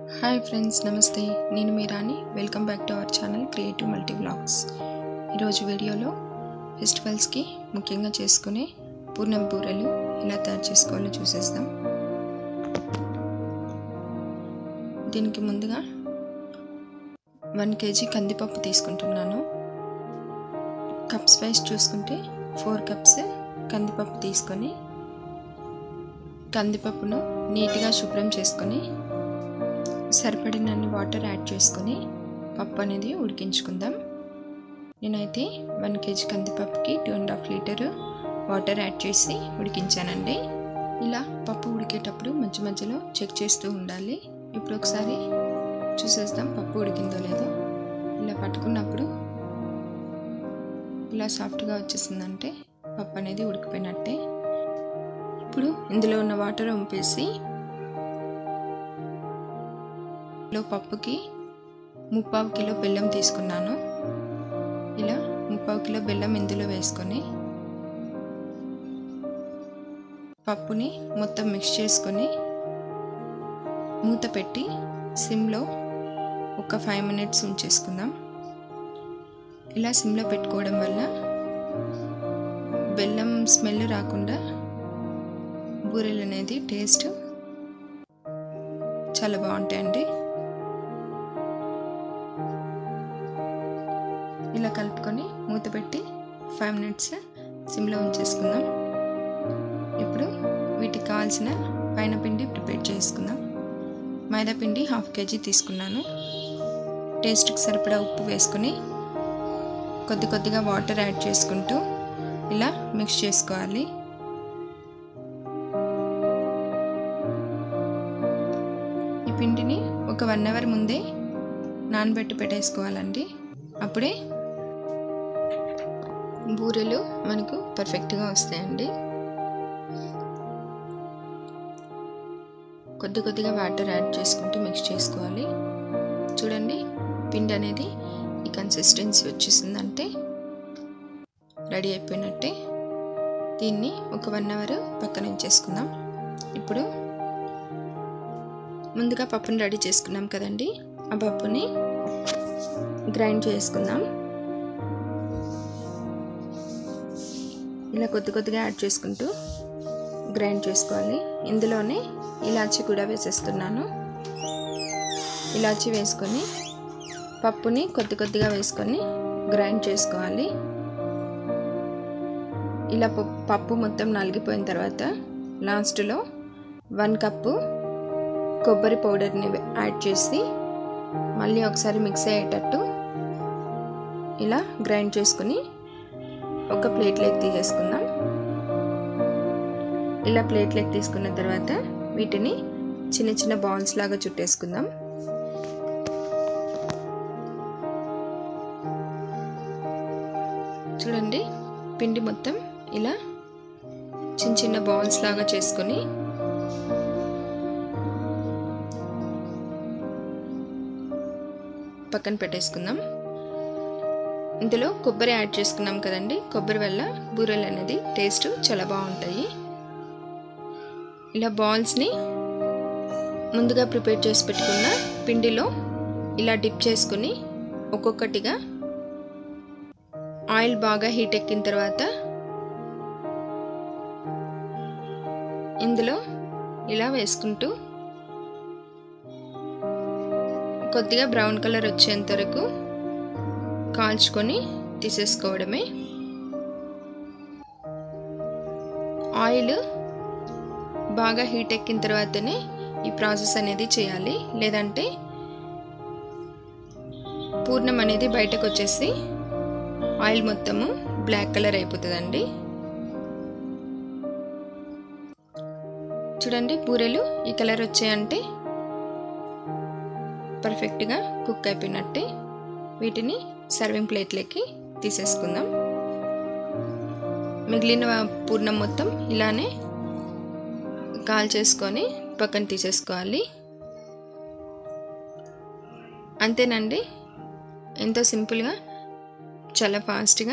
hi friends నమస్తే నేను మీ Rani welcome back to our channel creative multi blogs ఈరోజు వీడియోలో ఫెస్టివల్స్కి ముఖ్యంగా చేసుకునే పూర్ణం బూరెలు ఎలా తయారు చేసుకోవాలో చూసేద్దాం దీనికి ముందుగా వన్ కేజీ కందిపప్పు తీసుకుంటున్నాను కప్స్ వైజ్ చూసుకుంటే ఫోర్ కప్స్ కందిపప్పు తీసుకొని కందిపప్పును నీట్గా శుభ్రం చేసుకొని సరిపడినన్ని వాటర్ యాడ్ చేసుకొని పప్పు అనేది ఉడికించుకుందాం నేనైతే వన్ కేజీ కందిపప్పుకి two and half litre water add చేసి ఉడికించానండి ఇలా పప్పు ఉడికేటప్పుడు మధ్య మధ్యలో చెక్ చేస్తూ ఉండాలి ఇప్పుడు ఒకసారి చూసేద్దాం పప్పు ఉడికిందో లేదో ఇలా పట్టుకున్నప్పుడు ఇలా సాఫ్ట్గా వచ్చేసిందంటే పప్పు అనేది ఉడికిపోయినట్టే ఇప్పుడు ఇందులో ఉన్న వాటర్ వంపేసి కిలో పప్పుకి ముప్పావు కిలో బెల్లం తీసుకున్నాను ఇలా ముప్పావు కిలో బెల్లం ఇందులో వేసుకొని పప్పుని మొత్తం మిక్స్ చేసుకొని మూత పెట్టి సిమ్లో ఒక ఫైవ్ మినిట్స్ ఉంచేసుకుందాం ఇలా సిమ్లో పెట్టుకోవడం వల్ల బెల్లం స్మెల్ రాకుండా బూరెలు అనేది టేస్ట్ చాలా బాగుంటాయండి ఇలా కలుపుకొని మూత పెట్టి ఫైవ్ మినిట్స్ సిమ్లో ఉంచేసుకుందాం ఇప్పుడు వీటికి కావాల్సిన పైన పిండి ప్రిపేర్ చేసుకుందాం మైదా పిండి హాఫ్ కేజీ తీసుకున్నాను టేస్ట్కి సరిపడా ఉప్పు వేసుకొని కొద్ది కొద్దిగా వాటర్ యాడ్ చేసుకుంటూ ఇలా మిక్స్ చేసుకోవాలి ఈ పిండిని ఒక వన్ అవర్ ముందే నానబెట్టి పెట్టేసుకోవాలండి అప్పుడే బూరెలు మనకు పర్ఫెక్ట్గా వస్తాయండి కొద్ది కొద్దిగా వాటర్ యాడ్ చేసుకుంటూ మిక్స్ చేసుకోవాలి చూడండి పిండి అనేది ఈ కన్సిస్టెన్సీ వచ్చేసిందంటే రెడీ అయిపోయినట్టే దీన్ని ఒక వన్ అవర్ పక్కన ఉంచేసుకుందాం ఇప్పుడు ముందుగా పప్పుని రెడీ చేసుకున్నాం కదండి ఆ పప్పుని గ్రైండ్ చేసుకుందాం ఇలా కొద్ది కొద్దిగా యాడ్ చేసుకుంటూ గ్రైండ్ చేసుకోవాలి ఇందులోనే ఇలాచి కూడా వేసేస్తున్నాను ఇలాచి వేసుకొని పప్పుని కొద్ది కొద్దిగా వేసుకొని గ్రైండ్ చేసుకోవాలి ఇలా పప్పు మొత్తం నలిగిపోయిన తర్వాత లాస్ట్లో వన్ కప్పు కొబ్బరి పౌడర్ని యాడ్ చేసి మళ్ళీ ఒకసారి మిక్స్ అయ్యేటట్టు ఇలా గ్రైండ్ చేసుకుని ఒక ప్లేట్లోకి తీసేసుకుందాం ఇలా ప్లేట్లోకి తీసుకున్న తర్వాత వీటిని చిన్న చిన్న బాల్స్ లాగా చుట్టేసుకుందాం చూడండి పిండి మొత్తం ఇలా చిన్న చిన్న బాల్స్ లాగా చేసుకొని పక్కన పెట్టేసుకుందాం ఇందులో కొబ్బరి యాడ్ చేసుకున్నాం కదండి కొబ్బరి వల్ల బూరెలు అనేది టేస్ట్ చాలా బాగుంటాయి ఇలా బాల్స్ని ముందుగా ప్రిపేర్ చేసి పెట్టుకున్న పిండిలో ఇలా డిప్ చేసుకుని ఒక్కొక్కటిగా ఆయిల్ బాగా హీట్ ఎక్కిన తర్వాత ఇందులో ఇలా వేసుకుంటూ కొద్దిగా బ్రౌన్ కలర్ వచ్చేంత వరకు కాల్చుకొని తీసేసుకోవడమే ఆయిల్ బాగా హీట్ ఎక్కిన తర్వాతనే ఈ ప్రాసెస్ అనేది చేయాలి లేదంటే పూర్ణం అనేది బయటకు వచ్చేసి ఆయిల్ మొత్తము బ్లాక్ కలర్ అయిపోతుందండి చూడండి బూరెలు ఈ కలర్ వచ్చాయంటే పర్ఫెక్ట్గా కుక్ అయిపోయినట్టే వీటిని సర్వింగ్ ప్లేట్లోకి తీసేసుకుందాం మిగిలిన పూర్ణం మొత్తం ఇలానే కాల్ చేసుకొని పక్కన తీసేసుకోవాలి అంతేనండి ఎంతో సింపుల్గా చాలా ఫాస్ట్గా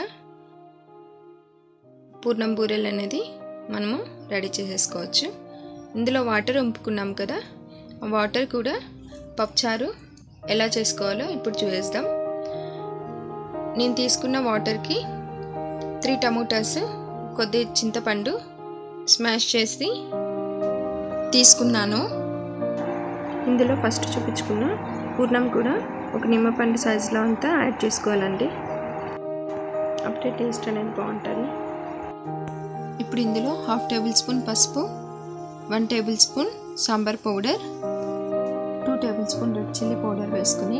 పూర్ణం బూరెలు అనేది మనము రెడీ చేసేసుకోవచ్చు ఇందులో వాటర్ వంపుకున్నాం కదా ఆ వాటర్ కూడా పప్పుచారు ఎలా చేసుకోవాలో ఇప్పుడు చూసేద్దాం నేను తీసుకున్న వాటర్కి త్రీ టమోటాస్ కొద్ది చింతపండు స్మాష్ చేసి తీసుకున్నాను ఇందులో ఫస్ట్ చూపించుకున్న పూర్ణం కూడా ఒక నిమ్మపండు సైజులో అంతా యాడ్ చేసుకోవాలండి అప్పుడే టేస్ట్ అనేది బాగుంటుంది ఇప్పుడు ఇందులో హాఫ్ టేబుల్ స్పూన్ పసుపు one tablespoon sambar powder two tablespoon red chilli powder వేసుకొని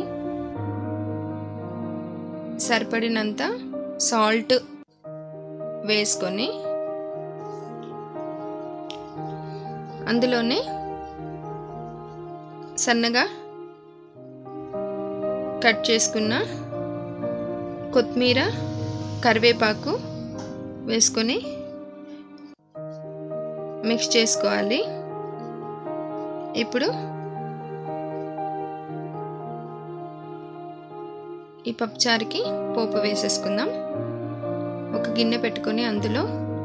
సరిపడినంత సాల్ట్ వేసుకొని అందులోనే సన్నగా కట్ చేసుకున్న కొత్తిమీర కరివేపాకు వేసుకొని మిక్స్ చేసుకోవాలి ఇప్పుడు ఈ పప్పుచారుకి పోపు వేసేసుకుందాం ఒక గిన్నె పెట్టుకొని అందులో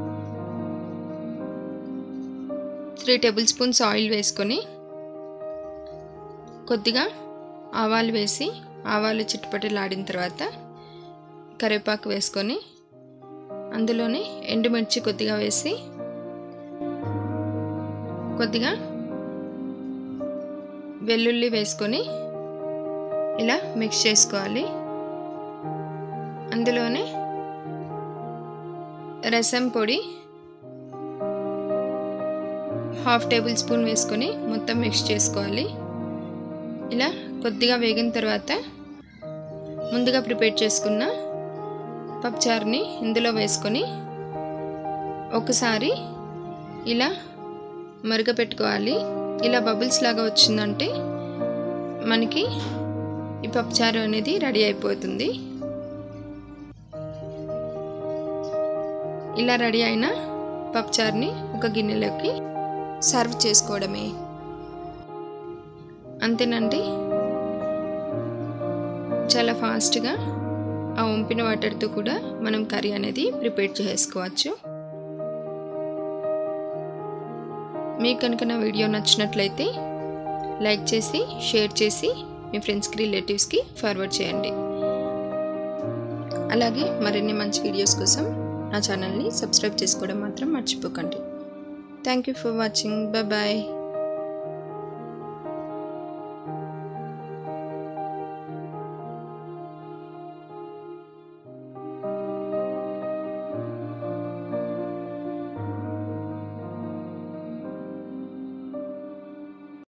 త్రీ టేబుల్ స్పూన్స్ ఆయిల్ వేసుకొని కొద్దిగా ఆవాలు వేసి ఆవాలు చిట్టుపట్టులాడిన తర్వాత కరివేపాకు వేసుకొని అందులోనే ఎండుమిర్చి కొద్దిగా వేసి కొద్దిగా వెల్లుల్లి వేసుకొని ఇలా మిక్స్ చేసుకోవాలి అందులోనే రసం పొడి హాఫ్ టేబుల్ స్పూన్ వేసుకొని మొత్తం మిక్స్ చేసుకోవాలి ఇలా కొద్దిగా వేగిన తర్వాత ముందుగా ప్రిపేర్ చేసుకున్న పప్పుచారుని ఇందులో వేసుకొని ఒకసారి ఇలా మరగపెట్టుకోవాలి ఇలా బబుల్స్ లాగా వచ్చిందంటే మనకి ఈ పప్పుచారు అనేది రెడీ అయిపోతుంది ఇలా రెడీ అయిన పప్పుచారుని ఒక గిన్నెలోకి సర్వ్ చేసుకోవడమే అంతేనండి చాలా ఫాస్ట్గా ఆ వంపిన వాటర్తో కూడా మనం కర్రీ అనేది ప్రిపేర్ చేసుకోవచ్చు మీకు కనుక నా వీడియో నచ్చినట్లయితే లైక్ చేసి షేర్ చేసి మీ ఫ్రెండ్స్కి రిలేటివ్స్కి ఫార్వర్డ్ చేయండి అలాగే మరిన్ని మంచి వీడియోస్ కోసం నా ఛానల్ని సబ్స్క్రైబ్ చేసుకోవడం మాత్రం మర్చిపోకండి thank you for watching bye